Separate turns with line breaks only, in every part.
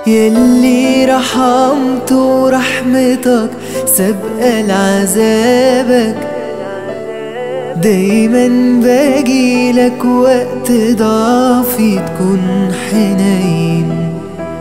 يلي رحمت ورحمتك سابقة لعذابك دايما باجيلك وقت ضعفي تكون حنين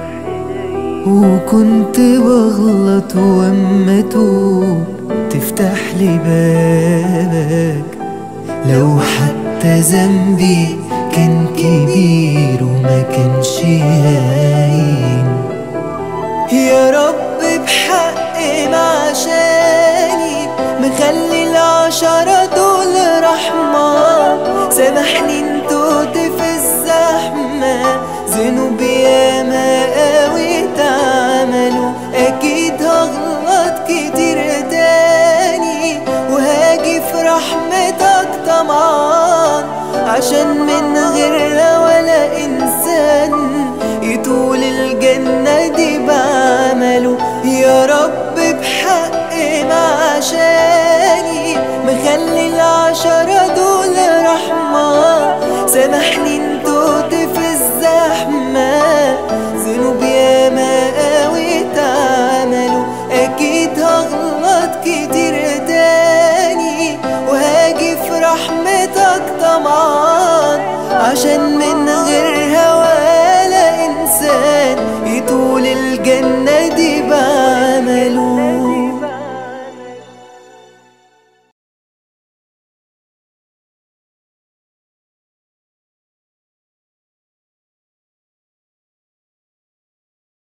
وكنت بغلط واما توب تفتح لي بابك لو حتى ذنبي كان كبير وما كانش هاين يا رب بحق معشاني مخلي العشرة دول رحمة سامحني انتوت في الزحمة ذنوب ياما قوي اتعملوا اكيد هغلط كتير تاني وهاجي في رحمتك طمعان عشان من غيرها ولا انسان يطول الجنة دي بعمله يا رب بحق معشاني مخلي العشرة دول رحمة سامحني انتوت في الزحمة ذنوب ياما قوي اتعملوا اكيد هغلط كتير تاني وهاجي في رحمتك طمعان عشان